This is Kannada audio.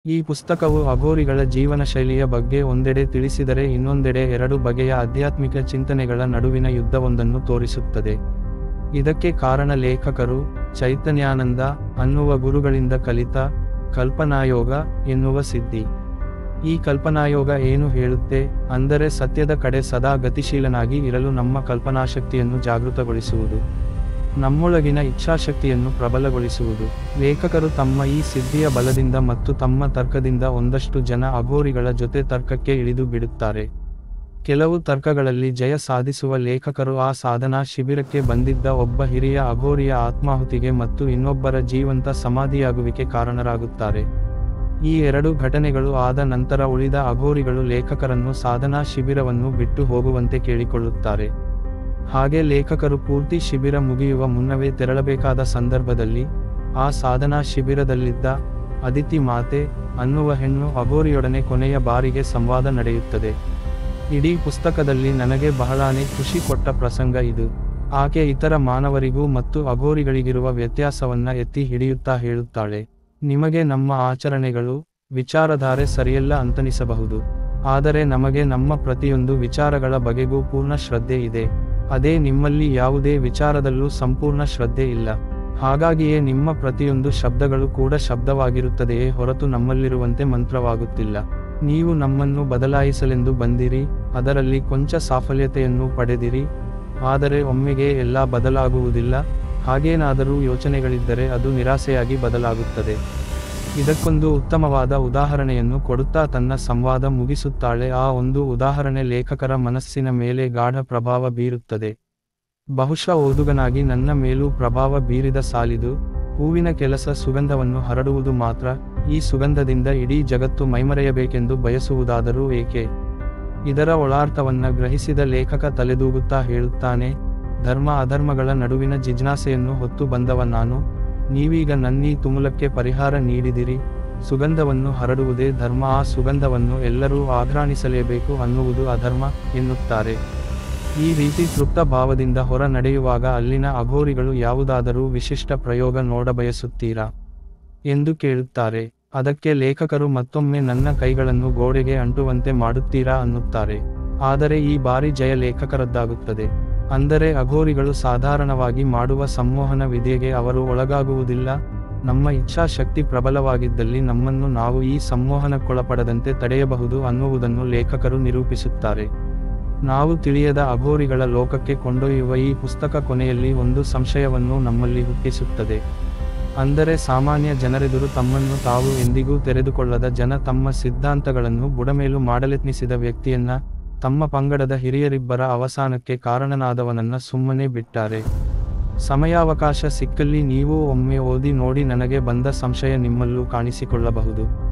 ಈ ಪುಸ್ತಕವು ಅಘೋರಿಗಳ ಜೀವನ ಶೈಲಿಯ ಬಗ್ಗೆ ಒಂದೆಡೆ ತಿಳಿಸಿದರೆ ಇನ್ನೊಂದೆಡೆ ಎರಡು ಬಗೆಯ ಆಧ್ಯಾತ್ಮಿಕ ಚಿಂತನೆಗಳ ನಡುವಿನ ಯುದ್ಧವೊಂದನ್ನು ತೋರಿಸುತ್ತದೆ ಇದಕ್ಕೆ ಕಾರಣ ಲೇಖಕರು ಚೈತನ್ಯಾನಂದ ಅನ್ನುವ ಗುರುಗಳಿಂದ ಕಲಿತ ಕಲ್ಪನಾಯೋಗ ಎನ್ನುವ ಸಿದ್ಧಿ ಈ ಕಲ್ಪನಾಯೋಗ ಏನು ಹೇಳುತ್ತೆ ಅಂದರೆ ಸತ್ಯದ ಕಡೆ ಸದಾ ಗತಿಶೀಲನಾಗಿ ಇರಲು ನಮ್ಮ ಕಲ್ಪನಾಶಕ್ತಿಯನ್ನು ಜಾಗೃತಗೊಳಿಸುವುದು ನಮ್ಮೊಳಗಿನ ಇಚ್ಛಾಶಕ್ತಿಯನ್ನು ಪ್ರಬಲಗೊಳಿಸುವುದು ಲೇಖಕರು ತಮ್ಮ ಈ ಸಿದ್ಧಿಯ ಬಲದಿಂದ ಮತ್ತು ತಮ್ಮ ತರ್ಕದಿಂದ ಒಂದಷ್ಟು ಜನ ಅಘೋರಿಗಳ ಜೊತೆ ತರ್ಕಕ್ಕೆ ಇಳಿದು ಬಿಡುತ್ತಾರೆ ಕೆಲವು ತರ್ಕಗಳಲ್ಲಿ ಜಯ ಸಾಧಿಸುವ ಲೇಖಕರು ಆ ಸಾಧನಾ ಶಿಬಿರಕ್ಕೆ ಬಂದಿದ್ದ ಒಬ್ಬ ಹಿರಿಯ ಅಘೋರಿಯ ಆತ್ಮಾಹುತಿಗೆ ಮತ್ತು ಇನ್ನೊಬ್ಬರ ಜೀವಂತ ಸಮಾಧಿಯಾಗುವಿಕೆ ಕಾರಣರಾಗುತ್ತಾರೆ ಈ ಎರಡು ಘಟನೆಗಳು ಆದ ನಂತರ ಉಳಿದ ಅಘೋರಿಗಳು ಲೇಖಕರನ್ನು ಸಾಧನಾ ಶಿಬಿರವನ್ನು ಬಿಟ್ಟು ಹೋಗುವಂತೆ ಕೇಳಿಕೊಳ್ಳುತ್ತಾರೆ ಹಾಗೆ ಲೇಖಕರು ಪೂರ್ತಿ ಶಿಬಿರ ಮುಗಿಯುವ ಮುನ್ನವೇ ತೆರಳಬೇಕಾದ ಸಂದರ್ಭದಲ್ಲಿ ಆ ಸಾಧನಾ ಶಿಬಿರದಲ್ಲಿದ್ದ ಅದಿತಿ ಮಾತೆ ಅನ್ನುವ ಹೆಣ್ಣು ಅಘೋರಿಯೊಡನೆ ಕೊನೆಯ ಬಾರಿಗೆ ಸಂವಾದ ನಡೆಯುತ್ತದೆ ಇಡೀ ಪುಸ್ತಕದಲ್ಲಿ ನನಗೆ ಬಹಳಾನೇ ಖುಷಿ ಕೊಟ್ಟ ಪ್ರಸಂಗ ಇದು ಆಕೆ ಇತರ ಮಾನವರಿಗೂ ಮತ್ತು ಅಘೋರಿಗಳಿಗಿರುವ ವ್ಯತ್ಯಾಸವನ್ನ ಎತ್ತಿ ಹಿಡಿಯುತ್ತಾ ಹೇಳುತ್ತಾಳೆ ನಿಮಗೆ ನಮ್ಮ ಆಚರಣೆಗಳು ವಿಚಾರಧಾರೆ ಸರಿಯಲ್ಲ ಅಂತನಿಸಬಹುದು ಆದರೆ ನಮಗೆ ನಮ್ಮ ಪ್ರತಿಯೊಂದು ವಿಚಾರಗಳ ಬಗೆಗೂ ಪೂರ್ಣ ಶ್ರದ್ಧೆ ಇದೆ ಅದೇ ನಿಮ್ಮಲ್ಲಿ ಯಾವುದೇ ವಿಚಾರದಲ್ಲೂ ಸಂಪೂರ್ಣ ಶ್ರದ್ಧೆ ಇಲ್ಲ ಹಾಗಾಗಿಯೇ ನಿಮ್ಮ ಪ್ರತಿಯೊಂದು ಶಬ್ದಗಳು ಕೂಡ ಶಬ್ದವಾಗಿರುತ್ತದೆಯೇ ಹೊರತು ನಮ್ಮಲ್ಲಿರುವಂತೆ ಮಂತ್ರವಾಗುತ್ತಿಲ್ಲ ನೀವು ನಮ್ಮನ್ನು ಬದಲಾಯಿಸಲೆಂದು ಬಂದಿರಿ ಅದರಲ್ಲಿ ಕೊಂಚ ಸಾಫಲ್ಯತೆಯನ್ನು ಪಡೆದಿರಿ ಆದರೆ ಒಮ್ಮೆಗೆ ಎಲ್ಲ ಬದಲಾಗುವುದಿಲ್ಲ ಹಾಗೇನಾದರೂ ಯೋಚನೆಗಳಿದ್ದರೆ ಅದು ನಿರಾಸೆಯಾಗಿ ಬದಲಾಗುತ್ತದೆ ಇದಕ್ಕೊಂದು ಉತ್ತಮವಾದ ಉದಾಹರಣೆಯನ್ನು ಕೊಡುತ್ತಾ ತನ್ನ ಸಂವಾದ ಮುಗಿಸುತ್ತಾಳೆ ಆ ಒಂದು ಉದಾಹರಣೆ ಲೇಖಕರ ಮನಸ್ಸಿನ ಮೇಲೆ ಗಾಢ ಪ್ರಭಾವ ಬೀರುತ್ತದೆ ಬಹುಶಃ ಓದುಗನಾಗಿ ನನ್ನ ಮೇಲೂ ಪ್ರಭಾವ ಬೀರಿದ ಸಾಲಿದು ಹೂವಿನ ಕೆಲಸ ಸುಗಂಧವನ್ನು ಹರಡುವುದು ಮಾತ್ರ ಈ ಸುಗಂಧದಿಂದ ಇಡೀ ಜಗತ್ತು ಮೈಮರೆಯಬೇಕೆಂದು ಬಯಸುವುದಾದರೂ ಏಕೆ ಇದರ ಒಳಾರ್ಥವನ್ನ ಗ್ರಹಿಸಿದ ಲೇಖಕ ತಲೆದೂಗುತ್ತಾ ಹೇಳುತ್ತಾನೆ ಧರ್ಮ ಅಧರ್ಮಗಳ ನಡುವಿನ ಜಿಜ್ಞಾಸೆಯನ್ನು ಹೊತ್ತು ಬಂದವ ನಾನು ನೀವೀಗ ನನ್ನೀ ತುಮುಲಕ್ಕೆ ಪರಿಹಾರ ನೀಡಿದಿರಿ ಸುಗಂಧವನ್ನು ಹರಡುವುದೇ ಧರ್ಮ ಆ ಸುಗಂಧವನ್ನು ಎಲ್ಲರೂ ಆಘ್ರಾಣಿಸಲೇಬೇಕು ಅನ್ನುವುದು ಅಧರ್ಮ ಎನ್ನುತ್ತಾರೆ ಈ ರೀತಿ ತೃಪ್ತ ಭಾವದಿಂದ ಹೊರ ನಡೆಯುವಾಗ ಅಲ್ಲಿನ ಅಘೋರಿಗಳು ಯಾವುದಾದರೂ ವಿಶಿಷ್ಟ ಪ್ರಯೋಗ ನೋಡಬಯಸುತ್ತೀರಾ ಎಂದು ಕೇಳುತ್ತಾರೆ ಅದಕ್ಕೆ ಲೇಖಕರು ಮತ್ತೊಮ್ಮೆ ನನ್ನ ಕೈಗಳನ್ನು ಗೋಡೆಗೆ ಅಂಟುವಂತೆ ಮಾಡುತ್ತೀರಾ ಅನ್ನುತ್ತಾರೆ ಆದರೆ ಈ ಬಾರಿ ಜಯ ಲೇಖಕರದ್ದಾಗುತ್ತದೆ ಅಂದರೆ ಅಘೋರಿಗಳು ಸಾಧಾರಣವಾಗಿ ಮಾಡುವ ಸಂಮೋಹನ ವಿಧಿಗೆ ಅವರು ಒಳಗಾಗುವುದಿಲ್ಲ ನಮ್ಮ ಇಚ್ಛಾಶಕ್ತಿ ಪ್ರಬಲವಾಗಿದ್ದಲ್ಲಿ ನಮ್ಮನ್ನು ನಾವು ಈ ಸಂಮೋಹನಕ್ಕೊಳಪಡದಂತೆ ತಡೆಯಬಹುದು ಅನ್ನುವುದನ್ನು ಲೇಖಕರು ನಿರೂಪಿಸುತ್ತಾರೆ ನಾವು ತಿಳಿಯದ ಅಘೋರಿಗಳ ಲೋಕಕ್ಕೆ ಕೊಂಡೊಯ್ಯುವ ಈ ಪುಸ್ತಕ ಕೊನೆಯಲ್ಲಿ ಒಂದು ಸಂಶಯವನ್ನು ನಮ್ಮಲ್ಲಿ ಹುಟ್ಟಿಸುತ್ತದೆ ಅಂದರೆ ಸಾಮಾನ್ಯ ಜನರೆದುರು ತಮ್ಮನ್ನು ತಾವು ಎಂದಿಗೂ ತೆರೆದುಕೊಳ್ಳದ ಜನ ತಮ್ಮ ಸಿದ್ಧಾಂತಗಳನ್ನು ಬುಡಮೇಲು ಮಾಡಲೆತ್ನಿಸಿದ ವ್ಯಕ್ತಿಯನ್ನ ತಮ್ಮ ಪಂಗಡದ ಹಿರಿಯರಿಬ್ಬರ ಅವಸಾನಕ್ಕೆ ಕಾರಣನಾದವನನ್ನ ಸುಮ್ಮನೆ ಬಿಟ್ಟಾರೆ ಸಮಯಾವಕಾಶ ಸಿಕ್ಕಲ್ಲಿ ನೀವು ಒಮ್ಮೆ ಓದಿ ನೋಡಿ ನನಗೆ ಬಂದ ಸಂಶಯ ನಿಮ್ಮಲ್ಲೂ ಕಾಣಿಸಿಕೊಳ್ಳಬಹುದು